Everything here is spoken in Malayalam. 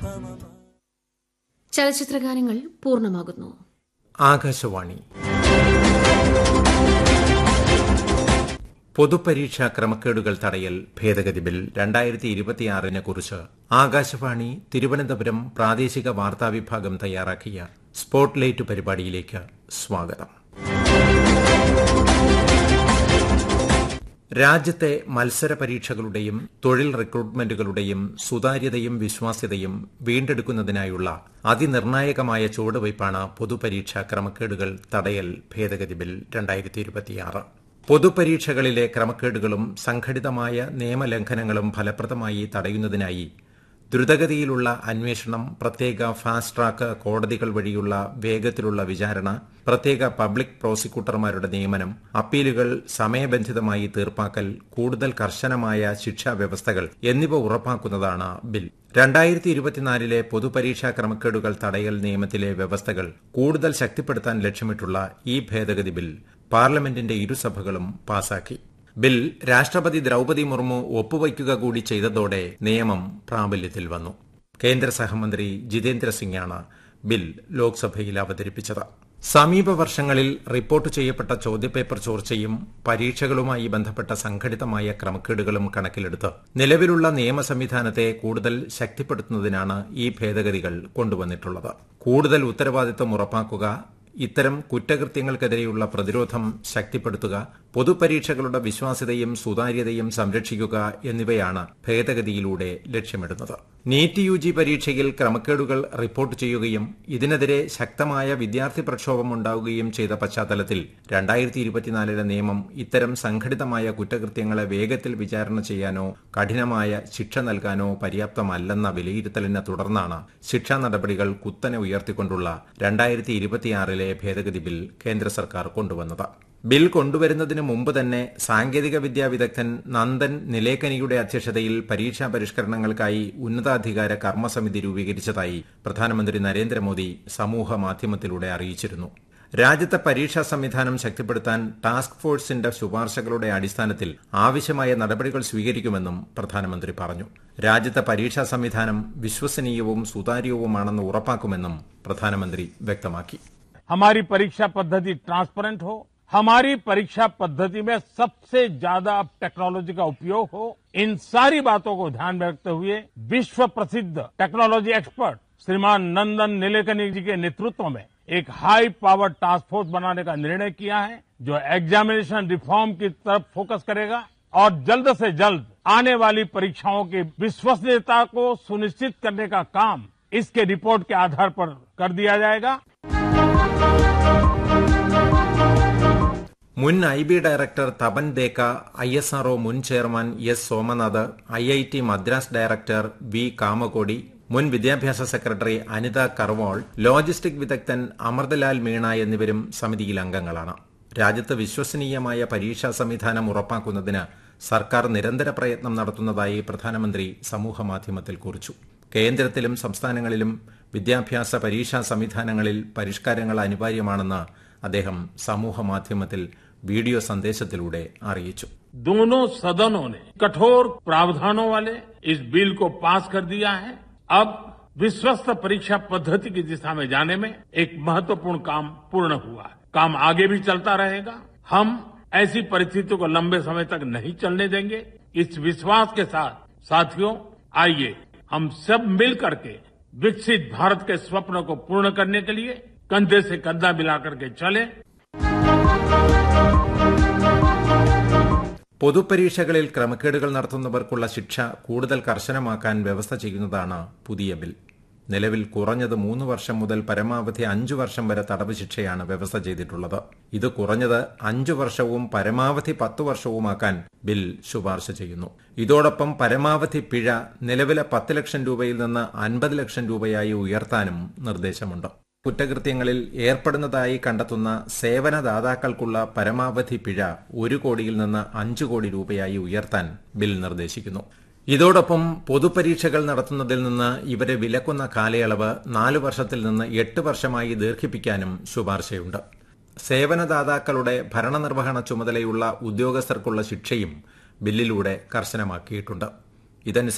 ചലച്ചിത്രഗാനങ്ങൾ പൂർണ്ണമാകുന്നു ആകാശവാണി പൊതുപരീക്ഷാ ക്രമക്കേടുകൾ തടയൽ ഭേദഗതി ബിൽ രണ്ടായിരത്തി ഇരുപത്തിയാറിനെ കുറിച്ച് ആകാശവാണി തിരുവനന്തപുരം പ്രാദേശിക വാർത്താ വിഭാഗം തയ്യാറാക്കിയ സ്പോട്ട്ലൈറ്റ് പരിപാടിയിലേക്ക് സ്വാഗതം രാജ്യത്തെ മത്സര പരീക്ഷകളുടെയും തൊഴിൽ റിക്രൂട്ട്മെന്റുകളുടെയും സുതാര്യതയും വിശ്വാസ്യതയും വീണ്ടെടുക്കുന്നതിനായുള്ള അതിനിർണായകമായ ചുവടുവയ്പാണ് പൊതുപരീക്ഷാ ക്രമക്കേടുകൾ തടയൽ ഭേദഗതി ബിൽ രണ്ടായിരത്തി ഇരുപത്തിയാറ് പൊതുപരീക്ഷകളിലെ ക്രമക്കേടുകളും സംഘടിതമായ നിയമലംഘനങ്ങളും ഫലപ്രദമായി തടയുന്നതിനായി ദ്രുതഗതിയിലുള്ള അന്വേഷണം പ്രത്യേക ഫാസ്റ്റ് ട്രാക്ക് കോടതികൾ വഴിയുള്ള വേഗത്തിലുള്ള വിചാരണ പ്രത്യേക പബ്ലിക് പ്രോസിക്യൂട്ടർമാരുടെ നിയമനം അപ്പീലുകൾ സമയബന്ധിതമായി തീർപ്പാക്കൽ കൂടുതൽ കർശനമായ ശിക്ഷാ വ്യവസ്ഥകൾ എന്നിവ ഉറപ്പാക്കുന്നതാണ് ബിൽ രണ്ടായിരത്തി ഇരുപത്തിനാലിലെ പൊതുപരീക്ഷാ ക്രമക്കേടുകൾ തടയൽ നിയമത്തിലെ വ്യവസ്ഥകൾ കൂടുതൽ ശക്തിപ്പെടുത്താൻ ലക്ഷ്യമിട്ടുള്ള ഈ ഭേദഗതി ബിൽ പാർലമെന്റിന്റെ ഇരുസഭകളും പാസാക്കി ബിൽ രാഷ്ട്രപതി ദ്രൌപതി മുർമു ഒപ്പുവയ്ക്കുക കൂടി ചെയ്തതോടെ നിയമം പ്രാബല്യത്തിൽ വന്നു കേന്ദ്ര സഹമന്ത്രി ജിതേന്ദ്ര സിംഗാണ് ബിൽ ലോക്സഭയിൽ അവതരിപ്പിച്ചത് സമീപ വർഷങ്ങളിൽ റിപ്പോർട്ട് ചെയ്യപ്പെട്ട ചോദ്യപേപ്പർ ചോർച്ചയും പരീക്ഷകളുമായി ബന്ധപ്പെട്ട സംഘടിതമായ ക്രമക്കേടുകളും കണക്കിലെടുത്ത് നിലവിലുള്ള നിയമ സംവിധാനത്തെ കൂടുതൽ ശക്തിപ്പെടുത്തുന്നതിനാണ് ഈ ഭേദഗതികൾ കൊണ്ടുവന്നിട്ടുള്ളത് കൂടുതൽ ഉത്തരവാദിത്തം ഉറപ്പാക്കുക ഇത്തരം കുറ്റകൃത്യങ്ങൾക്കെതിരെയുള്ള പ്രതിരോധം ശക്തിപ്പെടുത്തുക പൊതുപരീക്ഷകളുടെ വിശ്വാസ്യതയും സുതാര്യതയും സംരക്ഷിക്കുക എന്നിവയാണ് ഭേദഗതിയിലൂടെ ലക്ഷ്യമിടുന്നത് നീറ്റ് യു ജി പരീക്ഷയിൽ ക്രമക്കേടുകൾ റിപ്പോർട്ട് ചെയ്യുകയും ഇതിനെതിരെ ശക്തമായ വിദ്യാർത്ഥി പ്രക്ഷോഭം ഉണ്ടാവുകയും ചെയ്ത പശ്ചാത്തലത്തിൽ രണ്ടായിരത്തി ഇരുപത്തിനാലിലെ നിയമം ഇത്തരം സംഘടിതമായ കുറ്റകൃത്യങ്ങളെ വേഗത്തിൽ വിചാരണ ചെയ്യാനോ കഠിനമായ ശിക്ഷ നൽകാനോ പര്യാപ്തമല്ലെന്ന വിലയിരുത്തലിനെ തുടർന്നാണ് ശിക്ഷാ നടപടികൾ കുത്തനെ ഉയർത്തിക്കൊണ്ടുള്ള രണ്ടായിരത്തി ഇരുപത്തിയാറിലെ ഭേദഗതി ബിൽ കേന്ദ്ര സർക്കാർ കൊണ്ടുവന്നത് ബിൽ കൊണ്ടുവരുന്നതിന് മുമ്പ് തന്നെ സാങ്കേതിക വിദ്യാ വിദഗ്ധൻ നന്ദൻ നിലേക്കനിയുടെ അധ്യക്ഷതയിൽ പരീക്ഷാ പരിഷ്കരണങ്ങൾക്കായി ഉന്നതാധികാര കർമ്മസമിതി രൂപീകരിച്ചതായി പ്രധാനമന്ത്രി നരേന്ദ്രമോദി സമൂഹ മാധ്യമത്തിലൂടെ അറിയിച്ചിരുന്നു രാജ്യത്തെ പരീക്ഷാ സംവിധാനം ശക്തിപ്പെടുത്താൻ ടാസ്ക് ഫോഴ്സിന്റെ ശുപാർശകളുടെ അടിസ്ഥാനത്തിൽ ആവശ്യമായ നടപടികൾ സ്വീകരിക്കുമെന്നും പ്രധാനമന്ത്രി പറഞ്ഞു രാജ്യത്തെ പരീക്ഷാ സംവിധാനം വിശ്വസനീയവും സുതാര്യവുമാണെന്ന് ഉറപ്പാക്കുമെന്നും പ്രധാനമന്ത്രി വ്യക്തമാക്കി हमारी परीक्षा पद्धति ट्रांसपेरेंट हो हमारी परीक्षा पद्धति में सबसे ज्यादा टेक्नोलॉजी का उपयोग हो इन सारी बातों को ध्यान में रखते हुए विश्व प्रसिद्ध टेक्नोलॉजी एक्सपर्ट श्रीमान नंदन नीलेकनी जी के नेतृत्व में एक हाई पावर टास्क फोर्स बनाने का निर्णय किया है जो एग्जामिनेशन रिफॉर्म की तरफ फोकस करेगा और जल्द से जल्द आने वाली परीक्षाओं की विश्वसनीयता को सुनिश्चित करने का काम इसके रिपोर्ट के आधार पर कर दिया जाएगा മുൻ I B director Tapan Deka I S R O മുൻ chairman S Somanath I I T Madras director V Kamakoti മുൻ വിദ്യാഭ്യാസ സെക്രട്ടറി അനിത കർവാൾ ലോജിസ്റ്റിക് വിദഗ്ധൻ അമൃതലാൽ മീണ എന്നിവരും സമിതിയിൽ അംഗങ്ങളാണ് രാജ്യത്ത് വിശ്വസനീയമായ പരീക്ഷാ സംവിധാനം ഉറപ്പാക്കുന്നതിന് സർക്കാർ നിരന്തര പ്രയത്നം നടത്തുന്നതായി പ്രധാനമന്ത്രി സമൂഹമാധ്യമത്തിൽ കുറിച്ചു കേന്ദ്രത്തിലും സംസ്ഥാനങ്ങളിലും വിദ്യാഭ്യാസ പരീക്ഷാ സംവിധാനങ്ങളിൽ പരിഷ്കാരങ്ങൾ അനിവാര്യമാണെന്ന് അദ്ദേഹം സമൂഹമാധ്യമത്തിൽ വീഡിയോ സന്ദേശത്തിലൂടെ അറിയിച്ചു दोनों सदनों ने कठोर प्रावधानों वाले इस बिल को पास कर दिया है अब विश्वस्त परीक्षा पद्धति की दिशा में जाने में एक महत्वपूर्ण काम पूर्ण हुआ है काम आगे भी चलता रहेगा हम ऐसी परिस्थितियों को लंबे समय तक नहीं चलने देंगे इस विश्वास के साथ साथियों आइए हम सब मिल करके विकसित भारत के स्वप्न को पूर्ण करने के लिए कंधे से कंधा मिलाकर के चले പൊതുപരീക്ഷകളിൽ ക്രമക്കേടുകൾ നടത്തുന്നവർക്കുള്ള ശിക്ഷ കൂടുതൽ കർശനമാക്കാൻ വ്യവസ്ഥ ചെയ്യുന്നതാണ് പുതിയ ബിൽ നിലവിൽ കുറഞ്ഞത് മൂന്ന് വർഷം മുതൽ പരമാവധി അഞ്ചു വർഷം വരെ തടവ് ശിക്ഷയാണ് വ്യവസ്ഥ ചെയ്തിട്ടുള്ളത് ഇത് കുറഞ്ഞത് അഞ്ചു വർഷവും പരമാവധി പത്തു വർഷവുമാക്കാൻ ബിൽ ശുപാർശ ചെയ്യുന്നു ഇതോടൊപ്പം പരമാവധി പിഴ നിലവിലെ പത്ത് ലക്ഷം രൂപയിൽ നിന്ന് അൻപത് ലക്ഷം രൂപയായി ഉയർത്താനും നിർദ്ദേശമുണ്ട് കുറ്റകൃത്യങ്ങളിൽ ഏർപ്പെടുന്നതായി കണ്ടെത്തുന്ന സേവനദാതാക്കൾക്കുള്ള പരമാവധി പിഴ ഒരു കോടിയിൽ നിന്ന് അഞ്ചു കോടി രൂപയായി ഉയർത്താൻ ബിൽ നിർദ്ദേശിക്കുന്നു ഇതോടൊപ്പം പൊതുപരീക്ഷകൾ നടത്തുന്നതിൽ നിന്ന് ഇവരെ വിലക്കുന്ന കാലയളവ് നാല് വർഷത്തിൽ നിന്ന് എട്ട് വർഷമായി ദീർഘിപ്പിക്കാനും ശുപാർശയുണ്ട് സേവനദാതാക്കളുടെ ഭരണനിർവഹണ ചുമതലയുള്ള ഉദ്യോഗസ്ഥർക്കുള്ള ശിക്ഷയും ബില്ലിലൂടെ കർശനമാക്കിയിട്ടുണ്ട് ഇതനുസരിച്ച്